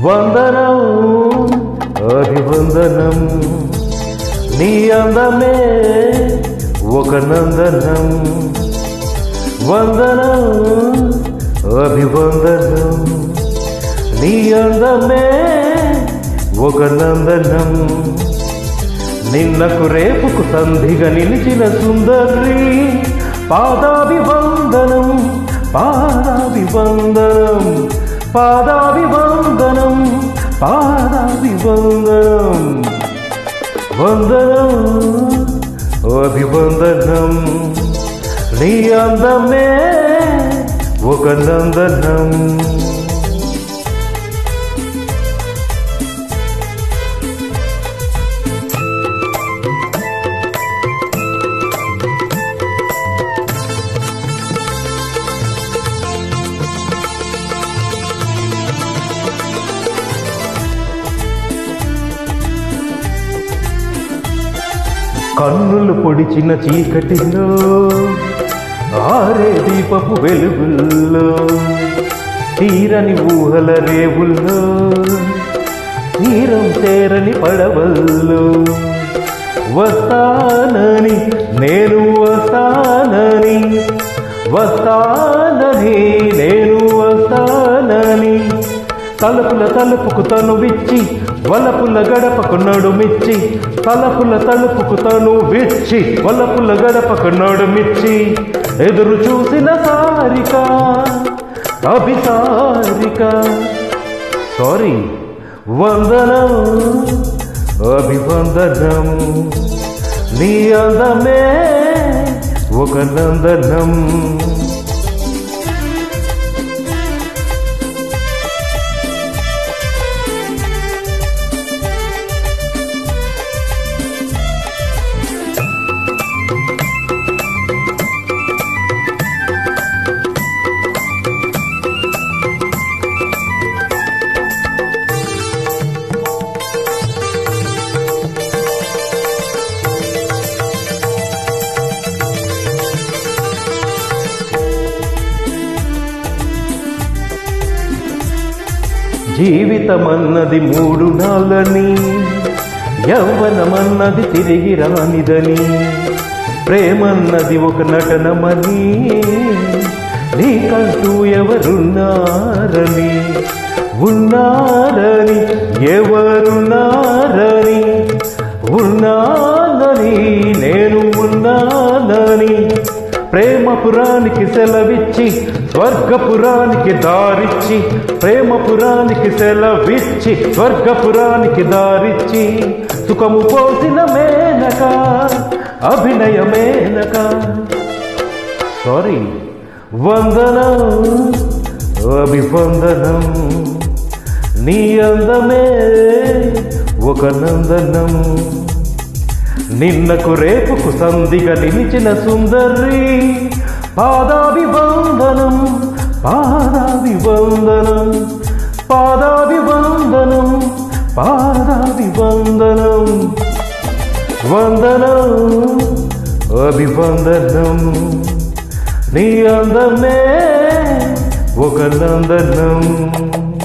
వందనం అభివందనం నీ అందమే ఒక నందనం వందనం అభివందనం నీ అందమే ఒక నందనం నిన్నకు రేపుకు సంధిగా నిలిచిన సుందరి పాదాభివందనం పాదాభివందనం పాదాభివందనం పాదాభివందనం వందనం అభివందనం నీ అందమే ఒక నందనం కన్నులు పొడిచిన చీకటిలో ఆరే దీపపు వెలుగుల్లో తీరని ఊహల రేవుల్లో తీరం చేరని పడవల్లో వస్తానని నేను వస్తానని వస్తానని నేను వస్తానని తలుపుల తలుపుకు తను విచ్చి వలపుల గడపకు నడుమిచ్చి తలుపుల తలుపుకు తను విచ్చి వలపుల గడపకు నడుమిచ్చి ఎదురు చూసిన సారిక అభిసారిక సారీ వందనం అభివందనం నీ అందమే ఒక నందనం జీవితమన్నది మూడు నాళ్ళని యవ్వనమన్నది తిరిగి రానిదని ప్రేమన్నది ఒక నటనమని నీకంటూ ఎవరున్నారని ఉన్నారని ఎవరున్నారని ఉన్నానని నేను ఉన్నానని ప్రేమపురానికి సెలవిచ్చి స్వర్గపురానికి దారిచ్చి ప్రేమపురానికి సెలవిచ్చి స్వర్గపురానికి దారిచ్చి సుఖము పోసిన మేనక అభినయ మేనక సారీ వందనం అభివందనం నీ అందమే ఒక నందనం నిన్నకు రేపుకు సంధిగా నిలిచిన సుందరి పాదాభివందనం పాదాభివందనం పాదాభివందనం పాదాభివందనం వందనం అభివందనం నీ అందమే ఒక నందనం